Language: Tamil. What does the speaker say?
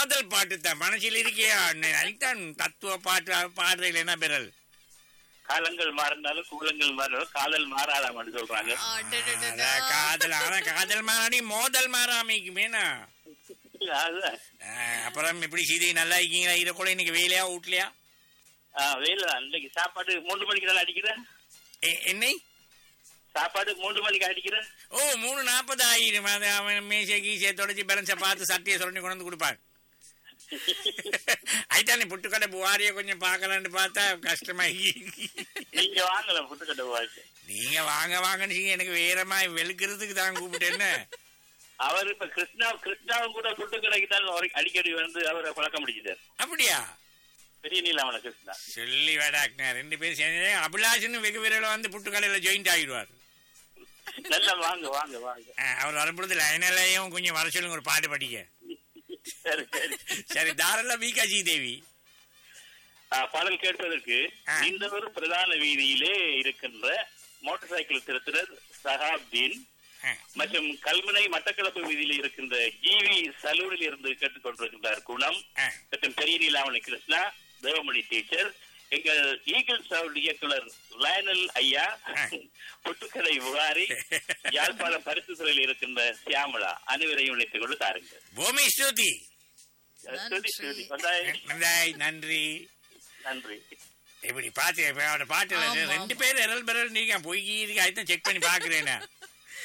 காதல் பாட்டு தான் மனசில் இருக்கியா அதுதான் தத்துவ பாட்டு பாடுறதுல என்ன பெறல் காலங்கள் மாறினாலும் கூலங்கள் மாறினாலும் காதல் மாறாதாமன்னு சொல்றாங்க அடடடடா. அதான் காதல் ஆனா காதல் மாறாடி மோதல் மாறாமைக்குமேனா அதுதான் அப்புறம் எப்படி சீதை நல்லா இருக்கீங்களா இதை கூட இன்னைக்கு வேலையா வீட்லயா ஆஹ் வெயில அன்னைக்கு சாப்பாடு மூன்று மணிக்கு தான் அடிக்கிறேன் எ- என்னை சாப்பாடு மூன்று மணிக்கு அடிக்கிறேன் ஓ மூணு நாற்பது ஆயிரம் அது அவன் மேசை கீசையை தொடச்சி பேலன்ஸை பார்த்து சட்டையை சொல்லி கொண்டு வந்து கொடுப்பான் ஐட்டானே புட்டுக்கடை புவாரிய கொஞ்சம் பார்க்கலான்னு பார்த்தா கஷ்டமாகி நீங்க வாங்கலாம் புட்டுக்கட்டை வாழ்க்கை நீங்க வாங்க வாங்கன்னு சொல்லி எனக்கு வேறமா வெளுக்கிறதுக்கு தான் கூப்பிட்டேன்னு அவர் இப்ப கிருஷ்ணா கிருஷ்ணாவும் கூட புட்டுக்கடைக்கு தான் ஒரு- அடிக்கடி வந்து அவரை பழக்க முடிஞ்சுட்டார் அப்படியா பெரிய நீலாமண கிருஷ்ணா சொல்லி வேடாக்குனா ரெண்டு பேரும் சேர்ந்து அபிலாஷன்னு வெகு விரைவில் வந்து புட்டுக்கடையில ஜாயிண்ட் ஆகிடுவார் நல்லா வாங்க வாங்க வாங்க அஹ், அவர் வரும்பொழுது லைனிலையும் கொஞ்சம் வர சொல்லுங்க ஒரு பாட்டு படிக்க சரி சரி சரி தாராள மீகாஜி தேவி ஆஹ் பாடல் கேட்பதற்கு ஆ. இந்த ஒரு பிரதான வீதியிலே இருக்கின்ற மோட்டார் சைக்கிள் திருத்தினர் சஹாப்தீன் அஹ், மற்றும் கல்முனை மட்டக்களப்பு வீதியில் இருக்கின்ற ஜிவி சலூரில் இருந்து கேட்டுக்கொண்டிருக்கின்றார் குணம் அஹ். மற்றும் பெரிய நீலாமணி கிருஷ்ணா தேவமணி டீச்சர் எங்கள் ஈகிள் சவுண்ட் இயக்குனர் லயனல் ஐயா ஆ. புட்டுக்கடை புகாரி யாழ்ப்பாணம் பரிசு துறையில் இருக்கின்ற சியாமளா அனைவரையும் இணைத்துக் கொண்டு தாருங்கள் பூமி ஸ்ருதி ஸ்ருதி, ஸ்ருதி. வந்தாய். நன்றாய், நன்றி நன்றி இப்படி பாத்து இப்ப அவட பாட்டுல ஆமா, ரெண்டு பேர் எரல் பெறல் நீங்க பொய்கி இருக்கு அதுதான் செக் பண்ணி பாக்குறேன்